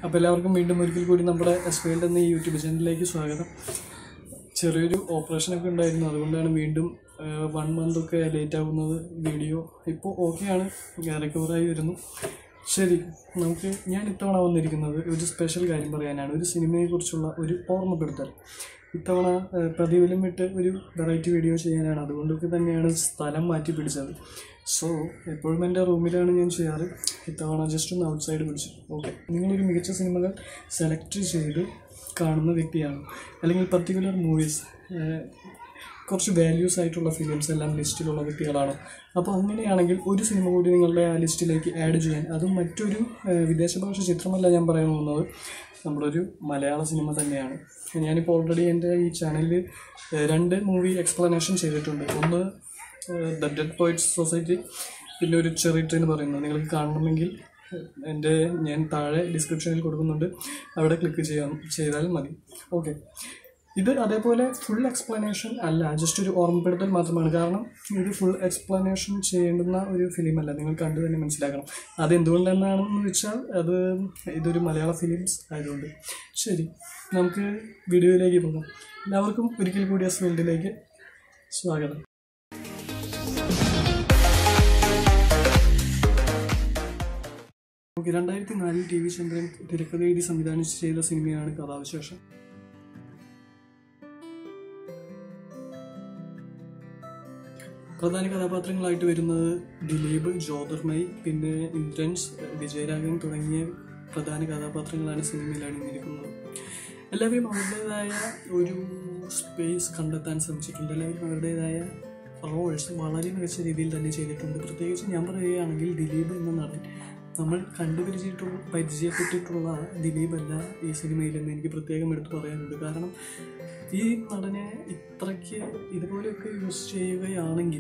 അപ്പോൾ എല്ലാവർക്കും വീണ്ടും ഒരിക്കൽ കൂടി നമ്മുടെ എസ് ഫീൽഡ് എന്ന ഈ യൂട്യൂബ് ചാനലിലേക്ക് സ്വാഗതം ചെറിയൊരു ഓപ്പറേഷനൊക്കെ ഉണ്ടായിരുന്നു അതുകൊണ്ടാണ് വീണ്ടും വൺ മന്ത് ഒക്കെ ലേറ്റ് ആകുന്നത് വീഡിയോ ഇപ്പോൾ ഓക്കെയാണ് റിക്കവറായി വരുന്നു ശരി നമുക്ക് ഞാൻ ഇത്തവണ വന്നിരിക്കുന്നത് ഒരു സ്പെഷ്യൽ കാര്യം പറയാനാണ് ഒരു സിനിമയെക്കുറിച്ചുള്ള ഒരു ഓർമ്മപ്പെടുത്തൽ ഇത്തവണ ഏഹ്, പ്രതിഫലം വിട്ട് ഒരു വെറൈറ്റി വീഡിയോ ചെയ്യാനാണ് അതുകൊണ്ടൊക്കെ തന്നെയാണ് സ്ഥലം മാറ്റി പിടിച്ചത് സോ എപ്പോഴും എൻ്റെ റൂമിലാണ് ഞാൻ ചെയ്യാറ് ഇത്തവണ ജസ്റ്റ് ഒന്ന് ഔട്ട്സൈഡ് പിടിച്ചു ഓക്കെ നിങ്ങളൊരു മികച്ച സിനിമകൾ സെലക്ട് ചെയ്ത് കാണുന്ന വ്യക്തിയാണ് അല്ലെങ്കിൽ പർട്ടിക്കുലർ മൂവീസ് കുറച്ച് വാല്യൂസ് ആയിട്ടുള്ള ഫിലിംസ് എല്ലാം ലിസ്റ്റിലുള്ള വ്യക്തികളാണ് അപ്പോൾ അങ്ങനെയാണെങ്കിൽ ഒരു സിനിമ കൂടി നിങ്ങളുടെ ആ ലിസ്റ്റിലേക്ക് ആഡ് ചെയ്യാൻ അതും മറ്റൊരു ഏഹ്, വിദേശ ഭാഷ ചിത്രമല്ല ഞാൻ പറയാൻ പോകുന്നത് നമ്മുടെ ഒരു മലയാള സിനിമ തന്നെയാണ് ഞാനിപ്പോൾ ഓൾറെഡി എൻ്റെ ഈ ചാനലിൽ രണ്ട് മൂവി എക്സ്പ്ലനേഷൻ ചെയ്തിട്ടുണ്ട് ഒന്ന് ദ ഡെഡ് പോയിറ്റ്സ് സൊസൈറ്റി പിന്നെ ഒരു ചെറിയ എന്ന് പറയുന്നത് നിങ്ങൾക്ക് കാണണമെങ്കിൽ എൻ്റെ ഞാൻ താഴെ ഡിസ്ക്രിപ്ഷനിൽ കൊടുക്കുന്നുണ്ട് അവിടെ ക്ലിക്ക് ചെയ്യാം ചെയ്താൽ മതി ഓക്കെ ഇത് അതേപോലെ ഫുൾ എക്സ്പ്ലനേഷൻ അല്ല ജസ്റ്റ് ഒരു ഓർമ്മപ്പെടുത്തൽ മാത്രമാണ് കാരണം ഇത് ഫുൾ എക്സ്പ്ലനേഷൻ ചെയ്യേണ്ടുന്ന ഒരു ഫിലിമല്ല നിങ്ങൾ കണ്ടു തന്നെ മനസ്സിലാക്കണം അത് എന്തുകൊണ്ടെന്നാണെന്ന് വെച്ചാൽ അത് ഇതൊരു മലയാള ഫിലിംസ് ആയതുകൊണ്ട് ശരി നമുക്ക് വീഡിയോയിലേക്ക് പോകാം എല്ലാവർക്കും ഒരിക്കൽ കൂടി എസ് ഫീൽഡിലേക്ക് സ്വാഗതം ഓക്കെ രണ്ടായിരത്തി നാലിൽ ടി വി ചന്ദ്രൻ തിരക്കഥ എഴുതി സംവിധാനം ചെയ്ത സിനിമയാണ് കഥാവിശേഷം പ്രധാന കഥാപാത്രങ്ങളായിട്ട് വരുന്നത് ദിലീപ് ജ്യോതിർമയി പിന്നെ ഇന്ദ്രൻസ് വിജയരാഘവൻ തുടങ്ങിയ പ്രധാന കഥാപാത്രങ്ങളാണ് സിനിമയിൽ അണിഞ്ഞിരിക്കുന്നത് എല്ലാവരും അവരുടേതായ ഒരു സ്പേസ് കണ്ടെത്താൻ ശ്രമിച്ചിട്ടുണ്ട് എല്ലാവരും അവരുടേതായ റോൾസ് വളരെ മികച്ച രീതിയിൽ തന്നെ ചെയ്തിട്ടുണ്ട് പ്രത്യേകിച്ച് ഞാൻ പറയുകയാണെങ്കിൽ ദിലീപ് എന്ന നടൻ നമ്മൾ കണ്ടുപരിചയിട്ടുള്ള പരിചയപ്പെട്ടിട്ടുള്ള ദിലീപ് അല്ല ഈ സിനിമയിലെന്ന് എനിക്ക് പ്രത്യേകം എടുത്തു പറയാനുണ്ട് കാരണം ഈ നടനെ ഇത്രയ്ക്ക് ഇതുപോലെയൊക്കെ യൂസ് ചെയ്യുകയാണെങ്കിൽ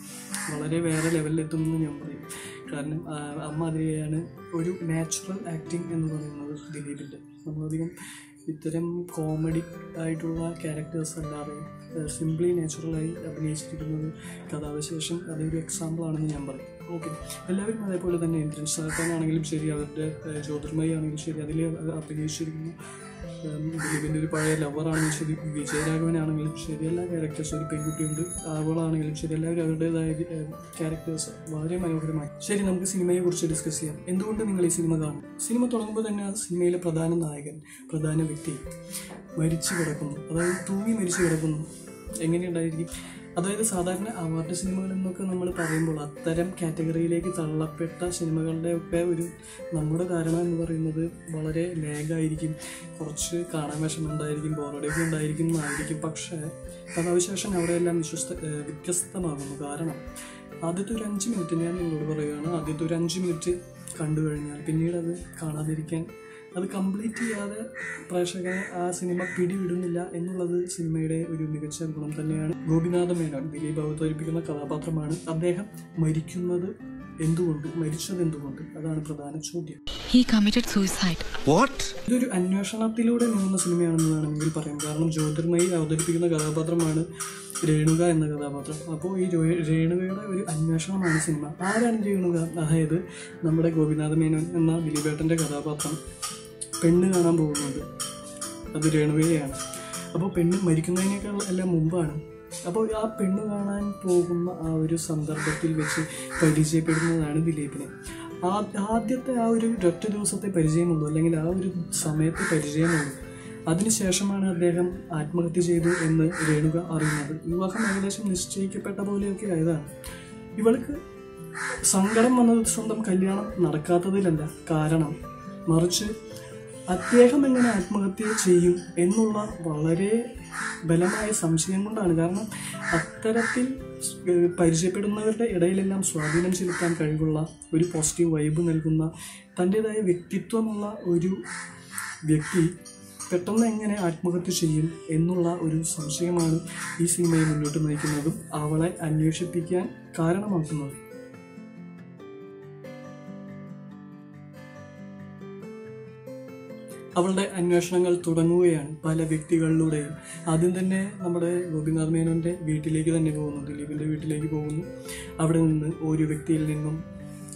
വളരെ വേറെ ലെവലിലെത്തുമെന്ന് ഞാൻ പറയും കാരണം ആ, അമ്മാതിരിയാണ് ഒരു നാച്ചുറൽ ആക്ടിങ് എന്ന് പറയുന്നത് ദിലീപിൻ്റെ നമ്മളധികം ഇത്തരം കോമഡി ആയിട്ടുള്ള ക്യാരക്ടേഴ്സ് അല്ലാതെ സിംപ്ലി നാച്ചുറലായി അഭിനയിച്ചിരിക്കുന്നത് കഥാവിശേഷം അതൊരു എക്സാമ്പിൾ ആണെന്ന് ഞാൻ പറയും ഓക്കെ എല്ലാവരും അതേപോലെ തന്നെ ഇന്ദ്രൻ സാത്താനാണെങ്കിലും ശരി അവരുടെ ഏഹ്, ജ്യോതിർമയി ആണെങ്കിലും ശരി അതിൽ അഭിനയിച്ചിരിക്കുന്ന ഉം, ദിലീപിൻ്റെ ഒരു പഴയ ലവറാണെങ്കിലും ശരി വിജയരാഘവനാണെങ്കിലും ശരി എല്ലാ ക്യാരക്ടേഴ്സും ഒരു പെൺകുട്ടിയുണ്ട് അവളാണെങ്കിലും ശരി എല്ലാവരും അവരുടേതായ ക്യാരക്ടേഴ്സ് വളരെ മനോഹരമായി ശരി നമുക്ക് സിനിമയെ കുറിച്ച് ഡിസ്കസ് ചെയ്യാം എന്തുകൊണ്ട് നിങ്ങൾ ഈ സിനിമ കാണും സിനിമ തുടങ്ങുമ്പോൾ തന്നെ ആ സിനിമയിലെ പ്രധാന നായകൻ പ്രധാന വ്യക്തി മരിച്ചു കിടക്കുന്നു അതായത് തൂങ്ങി മരിച്ചു കിടക്കുന്നു എങ്ങനെയുണ്ടായിരിക്കും അതായത് സാധാരണ അവാർഡ് സിനിമകൾ എന്നൊക്കെ നമ്മൾ പറയുമ്പോൾ അത്തരം കാറ്റഗറിയിലേക്ക് തള്ളപ്പെട്ട സിനിമകളുടെ ഒക്കെ ഒരു നമ്മുടെ ധാരണ എന്ന് പറയുന്നത് വളരെ ലാഗായിരിക്കും കുറച്ച് കാണാൻ വിഷമമുണ്ടായിരിക്കും ബോറടിയൊക്കെ ഉണ്ടായിരിക്കും എന്നായിരിക്കും പക്ഷേ കഥാവിശേഷം അവിടെയെല്ലാം വിശ്വസ്ത ഏഹ് വ്യത്യസ്തമാകുന്നു കാരണം ആദ്യത്തെ ഒരു അഞ്ച് മിനിറ്റ് ഞാൻ നിങ്ങളോട് പറയുകയാണ് ആദ്യത്തെ ഒരു അഞ്ച് മിനിറ്റ് കണ്ടു കഴിഞ്ഞാൽ പിന്നീട് അത് കാണാതിരിക്കാൻ അത് കംപ്ലീറ്റ് ചെയ്യാതെ പ്രേക്ഷകനെ ആ സിനിമ പിടിവിടുന്നില്ല എന്നുള്ളത് സിനിമയുടെ ഒരു മികച്ച ഗുണം തന്നെയാണ് ഗോപിനാഥ മേനോൻ ദിലീപ് അവതരിപ്പിക്കുന്ന കഥാപാത്രമാണ് അദ്ദേഹം മരിക്കുന്നത് എന്തുകൊണ്ട് മരിച്ചത് എന്തുകൊണ്ട് അതാണ് പ്രധാന ചോദ്യം He committed suicide. What? ഇതൊരു അന്വേഷണത്തിലൂടെ നീങ്ങുന്ന സിനിമയാണെന്ന് വേണമെങ്കിൽ പറയാം കാരണം ജ്യോതിർമയി അവതരിപ്പിക്കുന്ന കഥാപാത്രമാണ് രേണുക എന്ന കഥാപാത്രം അപ്പോൾ ഈ രേ- രേണുകയുടെ ഒരു അന്വേഷണമാണ് സിനിമ ആരാണ് രേണുക അതായത് നമ്മുടെ ഗോപിനാഥ മേനോൻ എന്ന ദിലീപേട്ടൻ്റെ കഥാപാത്രം പെണ്ണ് കാണാൻ പോകുന്നത് അത് രേണുകയാണ് അപ്പോൾ പെണ്ണ് മരിക്കുന്നതിനേക്കാൾ എല്ലാം മുമ്പാണ് അപ്പോൾ ആ പെണ്ണ് കാണാൻ പോകുന്ന ആ ഒരു സന്ദർഭത്തിൽ വെച്ച് പരിചയപ്പെടുന്നതാണ് ദിലീപിനെ ആ ആദ്യത്തെ ആ ഒരു ഒറ്റ ദിവസത്തെ പരിചയമുള്ളൂ അല്ലെങ്കിൽ ആ ഒരു സമയത്തെ പരിചയമുള്ളൂ അതിനുശേഷമാണ് അദ്ദേഹം ആത്മഹത്യ ചെയ്തു എന്ന് രേണുക അറിയുന്നത് വിവാഹം ഏകദേശം നിശ്ചയിക്കപ്പെട്ട പോലെയൊക്കെ ആയതാണ് ഇവൾക്ക് സങ്കടം വന്നത് സ്വന്തം കല്യാണം നടക്കാത്തതിലല്ല കാരണം മറിച്ച് അദ്ദേഹം എങ്ങനെ ആത്മഹത്യ ചെയ്യും എന്നുള്ള വളരെ ബലമായ സംശയം കൊണ്ടാണ് കാരണം അത്തരത്തിൽ ഏഹ്, പരിചയപ്പെടുന്നവരുടെ ഇടയിലെല്ലാം സ്വാധീനം ചെലുത്താൻ കഴിവുള്ള ഒരു പോസിറ്റീവ് വൈബ് നൽകുന്ന തൻ്റെതായ വ്യക്തിത്വമുള്ള ഒരു വ്യക്തി പെട്ടെന്ന് എങ്ങനെ ആത്മഹത്യ ചെയ്യും എന്നുള്ള ഒരു സംശയമാണ് ഈ സിനിമയെ മുന്നോട്ട് നയിക്കുന്നതും അവളെ അന്വേഷിപ്പിക്കാൻ കാരണമാക്കുന്നതും അവളുടെ അന്വേഷണങ്ങൾ തുടങ്ങുകയാണ് പല വ്യക്തികളിലൂടെയും ആദ്യം തന്നെ നമ്മുടെ ഗോപിനാഥ് മേനോന്റെ വീട്ടിലേക്ക് തന്നെ പോകുന്നു ദിലീപിന്റെ വീട്ടിലേക്ക് പോകുന്നു അവിടെ നിന്ന് ഒരു വ്യക്തിയിൽ നിന്നും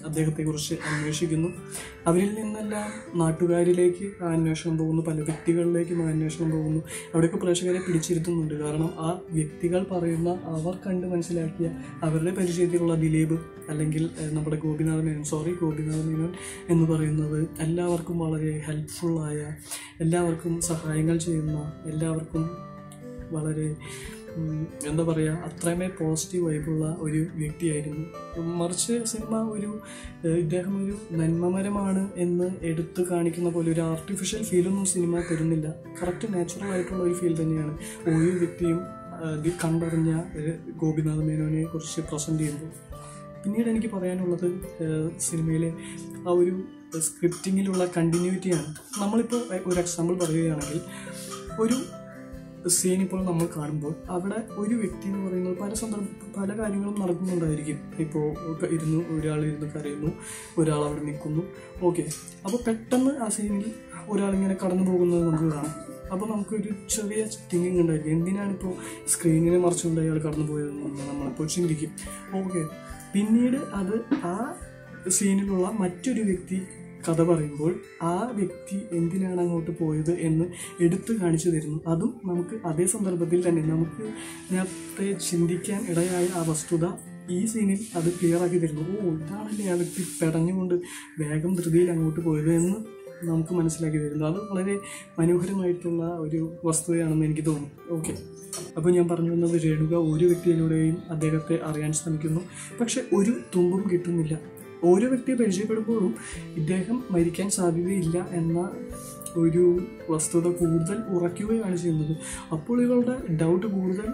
അദ്ദേഹത്തെക്കുറിച്ച് അന്വേഷിക്കുന്നു അവരിൽ നിന്നെല്ലാം നാട്ടുകാരിലേക്ക് ആ അന്വേഷണം പോകുന്നു പല വ്യക്തികളിലേക്കും ആ അന്വേഷണം പോകുന്നു അവിടെയൊക്കെ പ്രേക്ഷകരെ പിടിച്ചിരുത്തുന്നുണ്ട് കാരണം ആ വ്യക്തികൾ പറയുന്ന അവർ കണ്ട് മനസ്സിലാക്കിയ അവരുടെ പരിചയത്തിലുള്ള ദിലീപ് അല്ലെങ്കിൽ ഏഹ്, നമ്മുടെ ഗോപിനാഥ് മേനോൻ സോറി ഗോപിനാഥ് മേനോൻ എന്ന് പറയുന്നത് എല്ലാവർക്കും വളരെ ഹെൽപ്ഫുള്ളായ എല്ലാവർക്കും സഹായങ്ങൾ ചെയ്യുന്ന എല്ലാവർക്കും വളരെ ഉം, എന്താ പറയുക അത്രമേ പോസിറ്റീവ് വൈബുള്ള ഒരു വ്യക്തിയായിരുന്നു മറിച്ച് സിനിമ ഒരു ഏഹ്, ഇദ്ദേഹം ഒരു നന്മമരമാണ് എന്ന് എടുത്തു കാണിക്കുന്ന പോലെ ഒരു ആർട്ടിഫിഷ്യൽ ഫീലൊന്നും സിനിമ തരുന്നില്ല കറക്റ്റ് നാച്ചുറൽ ആയിട്ടുള്ള ഒരു ഫീൽ തന്നെയാണ് ഓരോ വ്യക്തിയും ഏഹ്, ഇത് കണ്ടറിഞ്ഞ ഒരു ഗോപിനാഥ് മേനോനെ കുറിച്ച് പ്രസൻറ്റ് ചെയ്യുമ്പോൾ പിന്നീട് എനിക്ക് പറയാനുള്ളത് ഏഹ്, സിനിമയിലെ ആ ഒരു സ്ക്രിപ്റ്റിങ്ങിലുള്ള കണ്ടിന്യൂറ്റിയാണ് നമ്മളിപ്പോൾ ഒരു എക്സാമ്പിൾ പറയുകയാണെങ്കിൽ ഒരു സീൻ ഇപ്പോൾ നമ്മൾ കാണുമ്പോൾ അവിടെ ഒരു വ്യക്തി എന്ന് പറയുന്നത് പല സന്ദർഭ പല കാര്യങ്ങളും നടക്കുന്നുണ്ടായിരിക്കും ഇപ്പോൾ ഇരുന്ന് ഒരാൾ ഇരുന്ന് കരയുന്നു ഒരാൾ അവിടെ നിൽക്കുന്നു ഓക്കെ അപ്പോൾ പെട്ടെന്ന് ആ സീനിൽ ഒരാളിങ്ങനെ കടന്നു പോകുന്നത് നമുക്ക് കാണാം അപ്പോൾ നമുക്കൊരു ചെറിയ തിങ്കിങ് ഉണ്ടായിരിക്കും എന്തിനാണ് ഇപ്പോൾ സ്ക്രീനിനെ മറിച്ചുകൊണ്ട് അയാൾ കടന്നു പോയതെന്ന് നമ്മളിപ്പോൾ ചിന്തിക്കും ഓക്കെ പിന്നീട് അത് ആ സീനിലുള്ള മറ്റൊരു വ്യക്തി കഥ പറയുമ്പോൾ ആ വ്യക്തി എന്തിനാണ് അങ്ങോട്ട് പോയത് എന്ന് എടുത്തു കാണിച്ചു തരുന്നു അതും നമുക്ക് അതേ സന്ദർഭത്തിൽ തന്നെ നമുക്ക് നേരത്തെ ചിന്തിക്കാൻ ഇടയായ ആ വസ്തുത ഈ സീനിൽ അത് ക്ലിയർ ആക്കി തരുന്നു ഓ ഇതാണല്ലേ ആ വ്യക്തി പെടഞ്ഞുകൊണ്ട് വേഗം ധൃതിയിൽ അങ്ങോട്ട് പോയത് എന്ന് നമുക്ക് മനസ്സിലാക്കി തരുന്നു അത് വളരെ മനോഹരമായിട്ടുള്ള ഒരു വസ്തുതയാണെന്ന് എനിക്ക് തോന്നുന്നു ഓക്കെ അപ്പോൾ ഞാൻ പറഞ്ഞു വന്നത് രേണുക ഒരു വ്യക്തിയിലൂടെയും അദ്ദേഹത്തെ അറിയാൻ ശ്രമിക്കുന്നു പക്ഷെ ഒരു തുമ്പും കിട്ടുന്നില്ല ഓരോ വ്യക്തിയെ പരിചയപ്പെടുമ്പോഴും ഇദ്ദേഹം മരിക്കാൻ സാധ്യതയില്ല എന്ന ഒരു വസ്തുത കൂടുതൽ ഉറയ്ക്കുകയാണ് ചെയ്യുന്നത് അപ്പോൾ ഇവളുടെ ഡൗട്ട് കൂടുതൽ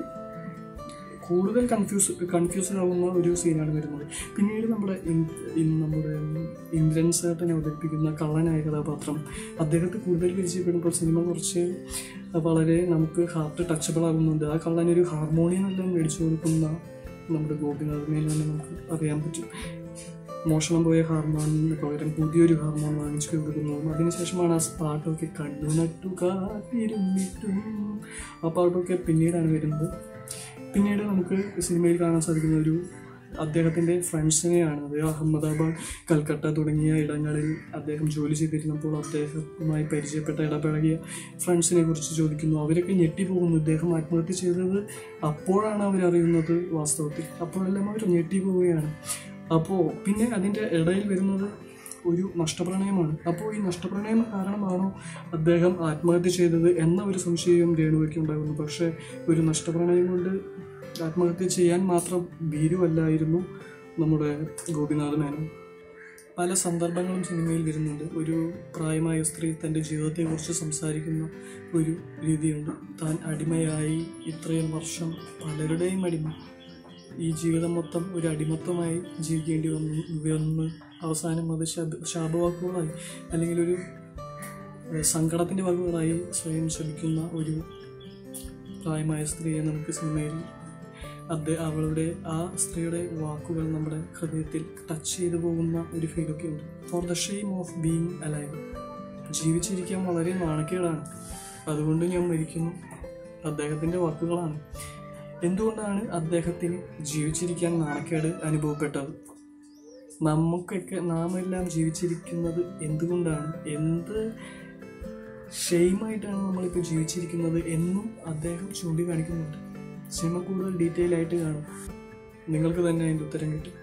കൂടുതൽ കൺഫ്യൂസ് കൺഫ്യൂസ്ഡ് ആവുന്ന ഒരു സീനാണ് വരുന്നത് പിന്നീട് നമ്മുടെ ഇൻ- ഇൻ- നമ്മുടെ ഇന്ദ്രൻ സേട്ടനെ അവതരിപ്പിക്കുന്ന കള്ളനായ കഥാപാത്രം അദ്ദേഹത്തെ കൂടുതൽ പരിചയപ്പെടുമ്പോൾ സിനിമ കുറച്ച് വളരെ നമുക്ക് ഹാർട്ട് ടച്ചബിൾ ആകുന്നുണ്ട് ആ കള്ളനൊരു ഹാർമോണിയം എല്ലാം മേടിച്ചു കൊടുക്കുന്ന നമ്മുടെ ഗോപിനാഥ് മേനോനെ നമുക്ക് അറിയാൻ പറ്റും മോഷണം പോയ ഹാർമോണിന് പകരം പുതിയൊരു ഹാർമോൺ വാങ്ങിച്ചു കൊടുക്കുന്നു അതിനുശേഷമാണ് ആ പാട്ടൊക്കെ കണ്ണു നട്ടു കാത്തിരുന്നിട്ടും ആ പാട്ടൊക്കെ പിന്നീടാണ് വരുന്നത് പിന്നീട് നമുക്ക് സിനിമയിൽ കാണാൻ സാധിക്കുന്ന ഒരു അദ്ദേഹത്തിൻ്റെ ഫ്രണ്ട്സിനെയാണ് അത് അഹമ്മദാബാദ് കൽക്കട്ട തുടങ്ങിയ ഇടങ്ങളിൽ അദ്ദേഹം ജോലി ചെയ്തിരുന്നപ്പോൾ അദ്ദേഹവുമായി പരിചയപ്പെട്ട ഇടപഴകിയ ഫ്രണ്ട്സിനെ കുറിച്ച് ചോദിക്കുന്നു അവരൊക്കെ ഞെട്ടിപ്പോകുന്നു ഇദ്ദേഹം ആത്മഹത്യ ചെയ്തത് അപ്പോഴാണ് അവരറിയുന്നത് വാസ്തവത്തിൽ അപ്പോഴെല്ലാം അവർ ഞെട്ടിപ്പോവുകയാണ് അപ്പോൾ പിന്നെ അതിൻ്റെ ഇടയിൽ വരുന്നത് ഒരു നഷ്ടപ്രണയമാണ് അപ്പോൾ ഈ നഷ്ടപ്രണയം കാരണമാണോ അദ്ദേഹം ആത്മഹത്യ ചെയ്തത് എന്ന ഒരു സംശയവും രേണുവയ്ക്ക് ഉണ്ടാകുന്നു പക്ഷേ ഒരു നഷ്ടപ്രണയം കൊണ്ട് ആത്മഹത്യ ചെയ്യാൻ മാത്രം ഭീരുവല്ലായിരുന്നു നമ്മുടെ ഗോപിനാഥ് മേനോൻ പല സന്ദർഭങ്ങളും സിനിമയിൽ വരുന്നുണ്ട് ഒരു പ്രായമായ സ്ത്രീ തൻ്റെ ജീവിതത്തെക്കുറിച്ച് സംസാരിക്കുന്ന ഒരു രീതിയുണ്ട് താൻ അടിമയായി ഇത്രയും വർഷം പലരുടെയും അടിമ ഈ ജീവിതം മൊത്തം ഒരു അടിമത്തമായി ജീവിക്കേണ്ടി വന്നു വന്ന് അവസാനം അത് ശബ ശാപവാക്കുകളായി അല്ലെങ്കിൽ ഒരു ഏഹ്, സങ്കടത്തിൻ്റെ വാക്കുകളായി സ്വയം ശപിക്കുന്ന ഒരു പ്രായമായ സ്ത്രീയെ നമുക്ക് സിനിമയിൽ അത് അവളുടെ ആ സ്ത്രീയുടെ വാക്കുകൾ നമ്മുടെ ഹൃദയത്തിൽ ടച്ച് ചെയ്തു പോകുന്ന ഒരു ഫീലൊക്കെ ഉണ്ട് for the shame of being alive ജീവിച്ചിരിക്കാൻ വളരെ നാണക്കേടാണ് അതുകൊണ്ട് ഞാൻ മരിക്കുന്നു അദ്ദേഹത്തിൻ്റെ വാക്കുകളാണ് എന്തുകൊണ്ടാണ് അദ്ദേഹത്തിന് ജീവിച്ചിരിക്കാൻ നാണക്കേട് അനുഭവപ്പെട്ടത് നമുക്കൊക്കെ നാം എല്ലാം ജീവിച്ചിരിക്കുന്നത് എന്തുകൊണ്ടാണ് എന്ത് ഷെയിമായിട്ടാണ് നമ്മളിപ്പോൾ ജീവിച്ചിരിക്കുന്നത് എന്നും അദ്ദേഹം ചൂണ്ടിക്കാണിക്കുന്നുണ്ട് സിനിമ കൂടുതൽ ഡീറ്റെയിൽ ആയിട്ട് കാണും നിങ്ങൾക്ക് തന്നെ അതിൻ്റെ ഉത്തരം കിട്ടും